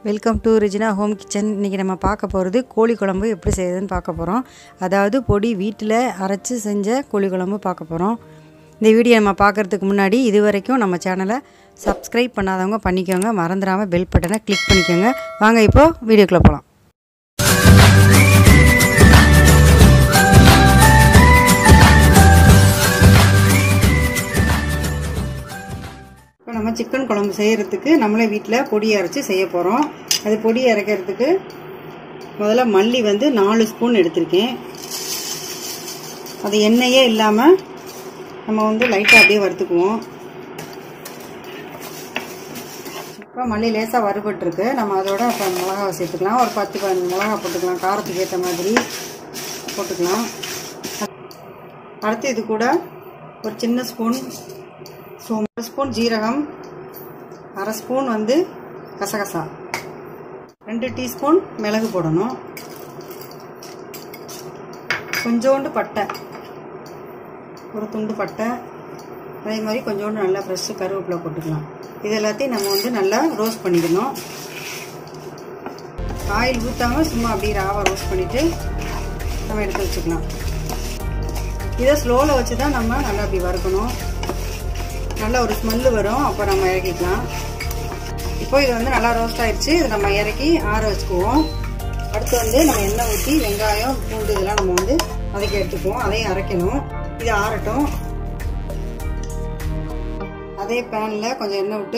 welcome to Regina home kitchen இன்றைக்கி நம்ம பார்க்க போகிறது கோழி குழம்பு எப்படி செய்யுதுன்னு பார்க்க போகிறோம் அதாவது பொடி வீட்டில் அரைச்சி செஞ்ச கோழி குழம்பு பார்க்க போகிறோம் இந்த வீடியோ நம்ம பார்க்குறதுக்கு முன்னாடி இது வரைக்கும் நம்ம சேனலை சப்ஸ்கிரைப் பண்ணாதவங்க பண்ணிக்கோங்க மறந்துடாமல் பெல் பட்டனை கிளிக் பண்ணிக்கோங்க வாங்க இப்போது வீடியோக்குள்ளே போகலாம் இப்போ நம்ம சிக்கன் குழம்பு செய்கிறதுக்கு நம்மளே வீட்டில் பொடி அரைச்சி செய்ய போகிறோம் அது பொடி அரைக்கிறதுக்கு முதல்ல மல்லி வந்து நாலு ஸ்பூன் எடுத்திருக்கேன் அது எண்ணெயே இல்லாமல் நம்ம வந்து லைட்டாக அப்படியே வறுத்துக்குவோம் இப்போ மல்லி லேசாக வறுபட்டுருக்கு நம்ம அதோட இப்போ மிளகா சேர்த்துக்கலாம் ஒரு பத்து பதினஞ்சு மிளகா போட்டுக்கலாம் காரத்துக்கு ஏற்ற மாதிரி போட்டுக்கலாம் அடுத்து இது கூட ஒரு சின்ன ஸ்பூன் ஸோ ஒரு ஸ்பூன் ஜீரகம் அரை ஸ்பூன் வந்து கசகசா ரெண்டு டீஸ்பூன் மிளகு போடணும் கொஞ்சோண்டு பட்டை ஒரு துண்டு பட்டை அதே மாதிரி கொஞ்சோண்டு நல்லா ஃப்ரெஷ்ஷு கருவேப்பிலை போட்டுக்கலாம் இது எல்லாத்தையும் நம்ம வந்து நல்லா ரோஸ்ட் பண்ணிக்கணும் ஆயில் ஊற்றாமல் சும்மா அப்படியே ராவை ரோஸ்ட் பண்ணிவிட்டு நம்ம எடுத்து வச்சுக்கலாம் இதை ஸ்லோவில் வச்சு தான் நம்ம நல்லா அப்படி வறுக்கணும் நல்ல ஒரு ஸ்மெல்லு வரும் அப்போ நம்ம இறக்கிக்கலாம் இப்போ இது வந்து நல்லா ரோஸ்ட் ஆயிடுச்சு இதை நம்ம இறக்கி ஆற வச்சுக்குவோம் அடுத்து வந்து நம்ம எண்ணெய் ஊற்றி வெங்காயம் பூண்டு இதெல்லாம் நம்ம வந்து வதக்கி எடுத்துக்குவோம் அதையும் அரைக்கணும் இது ஆறட்டும் அதே பேனில் கொஞ்சம் எண்ணெய் விட்டு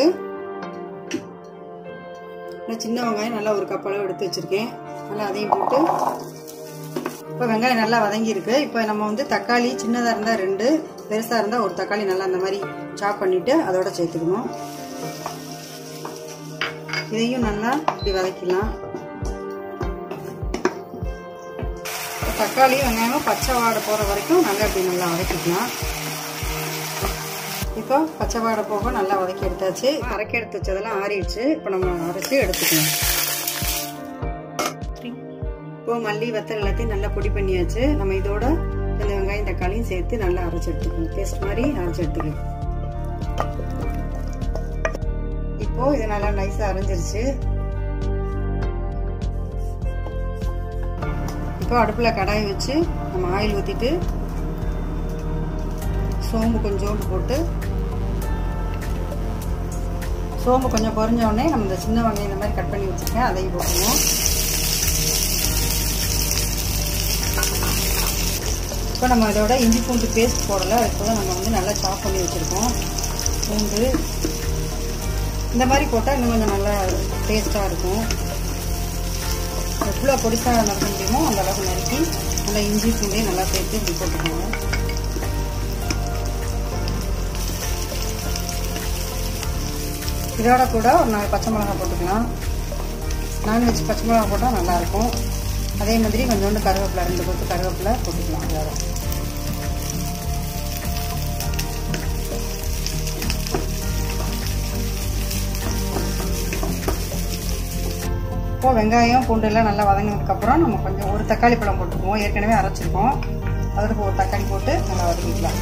சின்ன வெங்காயம் நல்லா ஒரு கப் அளவு எடுத்து வச்சுருக்கேன் நல்லா அதையும் போட்டு இப்போ வெங்காயம் நல்லா வதங்கியிருக்கு இப்போ நம்ம வந்து தக்காளி சின்னதாக இருந்தால் ரெண்டு பெருசாக இருந்தால் ஒரு தக்காளி நல்லா அந்த மாதிரி சாப் பண்ணிவிட்டு அதோட சேர்த்துக்கணும் இதையும் நல்லா இப்படி வதக்கிடலாம் தக்காளி வெங்காயமும் பச்சை வாடை போகிற வரைக்கும் நல்லா இப்படி நல்லா வதக்கிக்கலாம் இப்போ பச்சை வாடை போக நல்லா வதக்கி எடுத்தாச்சு அரைக்க எடுத்து வச்சதெல்லாம் ஆறிடுச்சு இப்போ நம்ம அரைச்சி எடுத்துக்கலாம் இப்போ மல்லி வத்தல் எல்லாத்தையும் நல்லா பொடி பண்ணியாச்சு நம்ம இதோட இந்த வெங்காயம் தக்காளியும் சேர்த்து நல்லா அரைச்சி எடுத்துக்கணும் பேஸ்ட் மாதிரி அரைச்சி எடுத்துக்கலாம் இப்போ இது நல்லா நைஸாக அரைஞ்சிருச்சு இப்போ அடுப்பில் கடாய் வச்சு நம்ம ஆயில் ஊற்றிட்டு சோம்பு கொஞ்சோண்டு போட்டு சோம்பு கொஞ்சம் பொறிஞ்ச உடனே நம்ம இந்த சின்ன வெங்காயம் இந்த மாதிரி கட் பண்ணி வச்சுருக்கேன் அதையும் போட்டுருவோம் இப்போ நம்ம இதோட இஞ்சி பூண்டு பேஸ்ட் போடலை இப்போ தான் நம்ம வந்து நல்லா சாப் பண்ணி வச்சுருக்கோம் பூண்டு இந்த மாதிரி போட்டால் இன்னும் கொஞ்சம் நல்லா டேஸ்ட்டாக இருக்கும் எவ்வளோ பொடிசாக நறுக்க முடியுமோ அந்த அளவுக்கு நறுக்கி நல்லா இஞ்சி பூண்டையும் நல்லா சேர்த்து இப்படி போட்டுக்கோங்க இதோட கூட ஒரு நாலு பச்சை மிளகா போட்டுக்கலாம் நான்வெஜ் பச்சை மிளகா போட்டால் நல்லாயிருக்கும் அதே மாதிரி கொஞ்சோண்டு கருவேப்பிலை ரெண்டு கொத்து கருவேப்பிலை போட்டுக்கலாம் அதோட இப்போ வெங்காயம் பூண்டு எல்லாம் நல்லா வதங்கினதுக்கப்புறம் நம்ம கொஞ்சம் ஒரு தக்காளி பழம் போட்டுக்குவோம் ஏற்கனவே அரைச்சிருக்கோம் அதற்கு ஒரு தக்காளி போட்டு நல்லா வதக்கிக்கலாம்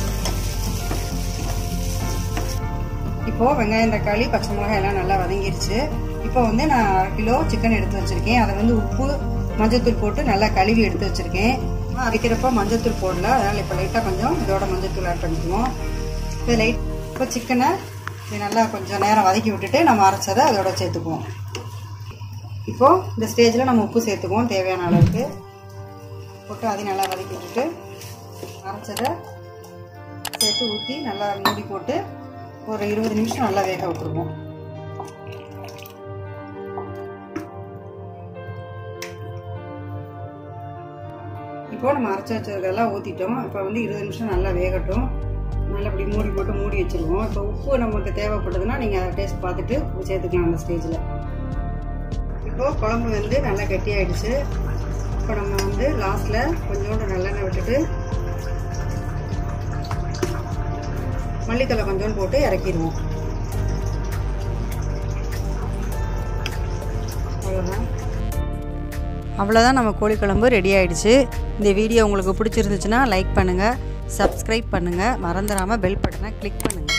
இப்போது வெங்காயம் தக்காளி பச்சை மிளகாய் எல்லாம் நல்லா வதங்கிருச்சு இப்போ வந்து நான் அரை கிலோ சிக்கன் எடுத்து வச்சுருக்கேன் அதை வந்து உப்பு மஞ்சத்தூள் போட்டு நல்லா கழுவி எடுத்து வச்சுருக்கேன் அரைக்கிறப்ப மஞ்சத்தூள் போடல அதனால் இப்போ லைட்டாக கொஞ்சம் இதோட மஞ்சத்தூள் ஆட் பண்ணிக்குவோம் இப்போ லைட் இப்போ சிக்கனை இது நல்லா கொஞ்சம் நேரம் வதக்கி விட்டுட்டு நம்ம அரைச்சதை அதோட சேர்த்துக்குவோம் இப்போது இந்த ஸ்டேஜில் நம்ம உப்பு சேர்த்துக்குவோம் தேவையான அளவுக்கு போட்டு அதையும் நல்லா வதக்கி விட்டுட்டு அரைச்சதை சேர்த்து ஊற்றி நல்லா மூடி போட்டு ஒரு இருபது நிமிஷம் நல்லா வேக விட்டுருவோம் இப்போ நம்ம அரைச்சி வச்சதெல்லாம் ஊற்றிட்டோம் இப்போ வந்து இருபது நிமிஷம் நல்லா வேகட்டும் நல்லா இப்படி மூடி போட்டு மூடி வச்சுருவோம் இப்போ உப்பு நமக்கு தேவைப்படுதுன்னா நீங்கள் டேஸ்ட் பார்த்துட்டு உப்பு சேர்த்துக்கலாம் அந்த ஸ்டேஜில் இப்போது குழம்பு வந்து நல்லா கட்டி ஆயிடுச்சு இப்போ நம்ம வந்து லாஸ்ட்டில் கொஞ்சோண்டு நல்லெண்ணெய் விட்டுட்டு மல்லித்தலை கொஞ்சோண்டு போட்டு இறக்கிடுவோம் அவ்வளோதான் அவ்வளோதான் நம்ம கோழிக்குழம்பு ரெடி ஆகிடுச்சு இந்த வீடியோ உங்களுக்கு பிடிச்சிருந்துச்சுன்னா லைக் பண்ணுங்கள் சப்ஸ்கிரைப் பண்ணுங்கள் மறந்துடாமல் பெல் பட்டனை கிளிக் பண்ணுங்கள்